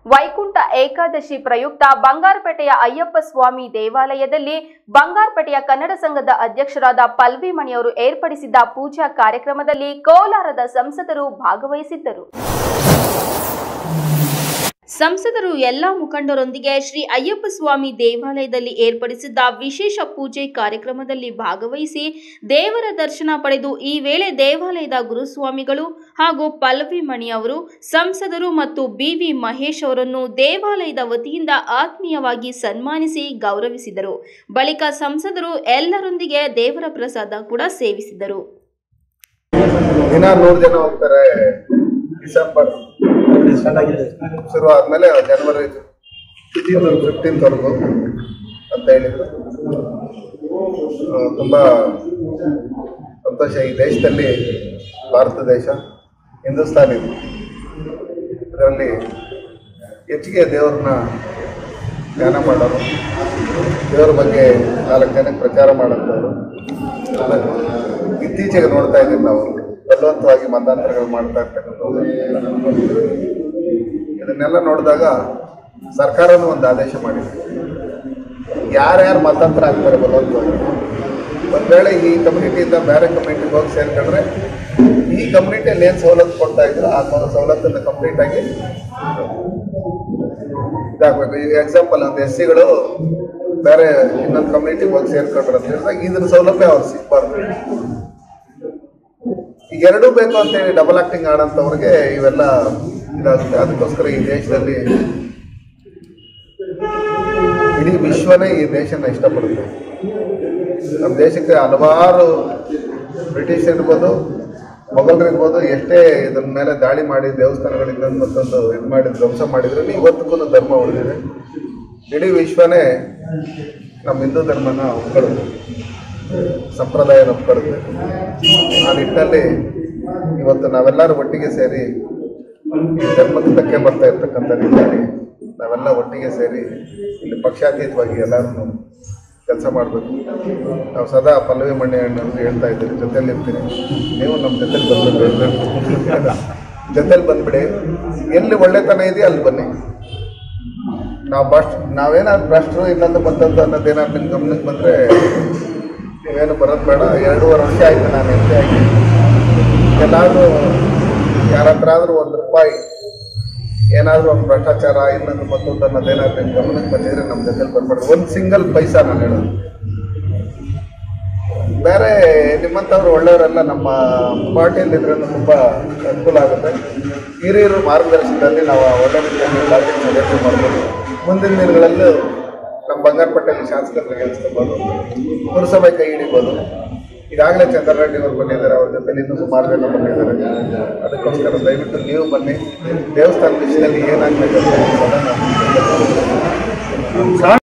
ವೈಕುಂಠ ಏಕಾದಶಿ ಪ್ರಯುಕ್ತ ಬಂಗಾರಪೇಟೆಯ ಅಯ್ಯಪ್ಪ ಸ್ವಾಮಿ ದೇವಾಲಯದಲ್ಲಿ ಬಂಗಾರಪೇಟೆಯ ಕನ್ನಡ ಸಂಘದ ಅಧ್ಯಕ್ಷರಾದ ಪಲ್ವಿ ಮಣಿಯವರು ಏರ್ಪಡಿಸಿದ್ದ ಪೂಜಾ ಕಾರ್ಯಕ್ರಮದಲ್ಲಿ ಕೋಲಾರದ ಸಂಸದರು ಭಾಗವಹಿಸಿದ್ದರು ಸಂಸದರು ಎಲ್ಲಾ ಮುಖಂಡರೊಂದಿಗೆ ಶ್ರೀ ಅಯ್ಯಪ್ಪ ಸ್ವಾಮಿ ದೇವಾಲಯದಲ್ಲಿ ಏರ್ಪಡಿಸಿದ್ದ ವಿಶೇಷ ಪೂಜೆ ಕಾರ್ಯಕ್ರಮದಲ್ಲಿ ಭಾಗವಹಿಸಿ ದೇವರ ದರ್ಶನ ಪಡೆದು ಈ ವೇಳೆ ದೇವಾಲಯದ ಗುರುಸ್ವಾಮಿಗಳು ಹಾಗೂ ಪಲ್ಲವಿ ಮಣಿ ಅವರು ಸಂಸದರು ಮತ್ತು ಬಿವಿ ಮಹೇಶ್ ಅವರನ್ನು ದೇವಾಲಯದ ವತಿಯಿಂದ ಆತ್ಮೀಯವಾಗಿ ಸನ್ಮಾನಿಸಿ ಗೌರವಿಸಿದರು ಬಳಿಕ ಸಂಸದರು ಎಲ್ಲರೊಂದಿಗೆ ದೇವರ ಪ್ರಸಾದ ಕೂಡ ಸೇವಿಸಿದರು ದಿನ ನೂರು ಜನ ಹೋಗ್ತಾರೆ ಡಿಸೆಂಬರ್ ಶುರು ಆದ್ಮೇಲೆ ಜನವರಿ ಫಿಫ್ಟೀನ್ತ್ ವರೆಗೂ ಅಂತ ಹೇಳಿದ್ರು ಆ, ತುಂಬಾ ಸಂತೋಷ ಈ ದೇಶದಲ್ಲಿ ಭಾರತ ದೇಶ ಹಿಂದೂಸ್ತಾನ್ ಇದೆ ಇದರಲ್ಲಿ ಹೆಚ್ಚಿಗೆ ದೇವ್ರನ್ನ ಧ್ಯಾನ ಮಾಡೋರು ದೇವ್ರ ಬಗ್ಗೆ ನಾಲ್ಕು ಜನಕ್ಕೆ ಪ್ರಚಾರ ಮಾಡೋಂಥವ್ರು ಆಮೇಲೆ ಇತ್ತೀಚೆಗೆ ನೋಡ್ತಾ ಇದ್ದೀವಿ ನಾವು ಬಲವಂತವಾಗಿ ಮತಾಂತರಗಳು ಮಾಡ್ತಾ ಇರ್ತಕ್ಕಂಥದ್ದು ಇದನ್ನೆಲ್ಲ ನೋಡಿದಾಗ ಸರ್ಕಾರನೂ ಒಂದು ಆದೇಶ ಮಾಡಿದೆ ಯಾರ್ಯಾರು ಮತಾಂತರ ಆಗ್ತಾರೆ ಬಲವಂತವಾಗಿ ಒಂದ್ ವೇಳೆ ಈ ಕಮ್ಯುನಿಟಿಯಿಂದ ಬೇರೆ ಕಮ್ಯುನಿಟಿಗೆ ಹೋಗಿ ಸೇರ್ಕೊಂಡ್ರೆ ಈ ಕಮ್ಯುನಿಟಿಯಲ್ಲಿ ಏನು ಸವಲತ್ತು ಕೊಡ್ತಾ ಇದ್ರು ಆ ಸವಲತ್ತನ್ನು ಕಂಪ್ಲೀಟ್ ಆಗಿ ಇದಾಗಬೇಕು ಈಗ ಎಕ್ಸಾಂಪಲ್ ಒಂದು ಎಸ್ ಸಿಗಳು ಬೇರೆ ಇನ್ನೊಂದು ಕಮ್ಯುನಿಟಿಗೆ ಹೋಗಿ ಸೇರ್ಕೊಂಡ್ರೆ ಅಂತ ಹೇಳಿದಾಗ ಇದ್ರ ಸೌಲಭ್ಯ ಅವ್ರು ಸಿಗ್ಬಾರ್ದು ಈಗ ಎರಡೂ ಬೇಕು ಅಂತೇಳಿ ಡಬಲ್ ಆಕ್ಟಿಂಗ್ ಆಡೋಂಥವ್ರಿಗೆ ಇವೆಲ್ಲ ಇದಾಗುತ್ತೆ ಅದಕ್ಕೋಸ್ಕರ ಈ ದೇಶದಲ್ಲಿ ಇಡೀ ವಿಶ್ವನೇ ಈ ದೇಶನ ಇಷ್ಟಪಡುತ್ತೆ ನಮ್ಮ ದೇಶಕ್ಕೆ ಹಲವಾರು ಬ್ರಿಟಿಷ್ ಇರ್ಬೋದು ಮೊಘಲರು ಇರ್ಬೋದು ಎಷ್ಟೇ ಇದ್ರ ಮೇಲೆ ದಾಳಿ ಮಾಡಿ ದೇವಸ್ಥಾನಗಳಿಂದ ಮತ್ತೊಂದು ಇದು ಮಾಡಿ ಧ್ವಂಸ ಮಾಡಿದ್ರು ಇವತ್ತಿಗೂ ಧರ್ಮ ಉಳಿದಿದೆ ಇಡೀ ವಿಶ್ವನೇ ನಮ್ಮ ಹಿಂದೂ ಧರ್ಮನ ಒಪ್ಕೊಳ್ಳುತ್ತೆ ಸಂಪ್ರದಾಯನ ಒಪ್ಕೊಳ್ಳುತ್ತೆ ಆ ನಿಟ್ಟಿನಲ್ಲಿ ಇವತ್ತು ನಾವೆಲ್ಲರೂ ಒಟ್ಟಿಗೆ ಸೇರಿ ಈ ಧರ್ಮಕ್ಕೆ ಧಕ್ಕೆ ಬರ್ತಾ ಇರ್ತಕ್ಕಂಥ ನಿಟ್ಟಿನಲ್ಲಿ ನಾವೆಲ್ಲ ಒಟ್ಟಿಗೆ ಸೇರಿ ಇಲ್ಲಿ ಪಕ್ಷಾತೀತವಾಗಿ ಎಲ್ಲರೂ ಕೆಲಸ ಮಾಡಬೇಕು ನಾವು ಸದಾ ಪಲ್ಲವಿ ಮಣ್ಣೆ ಹಣ್ಣು ಹೇಳ್ತಾ ಇದ್ದೀರಿ ಜೊತೆಲಿ ಇರ್ತೀರಿ ನೀವು ನಮ್ಮ ಜೊತೆಲಿ ಬಂದ್ಬಿಡಿ ಜೊತೆಲಿ ಬಂದ್ಬಿಡಿ ಎಲ್ಲಿ ಒಳ್ಳೆತನ ಇದೆಯೋ ಅಲ್ಲಿ ಬನ್ನಿ ನಾವು ಭ್ರಷ್ಟ ನಾವೇನಾದ್ರು ಭ್ರಷ್ಟರು ಇನ್ನೊಂದು ಮತ್ತೊಂದು ಅನ್ನೋದೇನಾದ್ರು ನಿಮ್ಮ ಗಮನಕ್ಕೆ ಬಂದರೆ ನೀವೇನು ಬರೋದು ಬೇಡ ಎರಡೂವರೆ ವರ್ಷ ಆಯಿತು ನಾನು ಎಂ ಪಿ ಆಗಿ ಎಲ್ಲಾದರೂ ಯಾರ ಹತ್ರ ಆದರೂ ಒಂದು ರೂಪಾಯಿ ಏನಾದರೂ ಒಂದು ಭ್ರಷ್ಟಾಚಾರ ಇನ್ನೊಂದು ಮತ್ತೊಂದು ಅನ್ನೋದೇನಾದ್ರು ನಿಮ್ಮ ಗಮನಕ್ಕೆ ಬಂದಿದ್ರೆ ನಮ್ಮ ಜೊತೆಲಿ ಬರ್ಬೇಡ್ರಿ ಒಂದು ಸಿಂಗಲ್ ಪೈಸಾ ನಾನು ಹೇಳೋದು ಬೇರೆ ನಿಮ್ಮಂಥವ್ರು ಒಳ್ಳೆಯವರೆಲ್ಲ ನಮ್ಮ ಪಾರ್ಟಿಯಲ್ಲಿ ಇದ್ರೆ ತುಂಬ ಅನುಕೂಲ ಆಗುತ್ತೆ ಹಿರಿಯರು ಮಾರ್ಗದರ್ಶನದಲ್ಲಿ ನಾವು ಒಳ್ಳೆ ರೀತಿಯಲ್ಲಿ ಪಾರ್ಟಿ ಸದಸ್ಯ ಮಾಡ್ಬೋದು ಮುಂದಿನ ದಿನಗಳಲ್ಲೂ ನಮ್ಮ ಬಂಗಾರಪೇಟೆಯಲ್ಲಿ ಶಾಸಕರಿಗೆ ಗೆಲ್ಲಿಸ್ಕೋಬೋದು ಪುರಸಭೆ ಕೈ ಹಿಡಿಬೋದು ಈಗಾಗಲೇ ಚಂದ್ರರೆಡ್ಡಿ ಅವರು ಬಂದಿದ್ದಾರೆ ಅವ್ರ ಜೊತೆಲಿ ಇನ್ನೂ ಸುಮಾರು ಜನ ಬಂದಿದ್ದಾರೆ ಅದಕ್ಕೋಸ್ಕರ ದಯವಿಟ್ಟು ನೀವು ಬನ್ನಿ ದೇವಸ್ಥಾನ ವಿಷಯದಲ್ಲಿ ಏನಾಗಬೇಕು ಅಂತ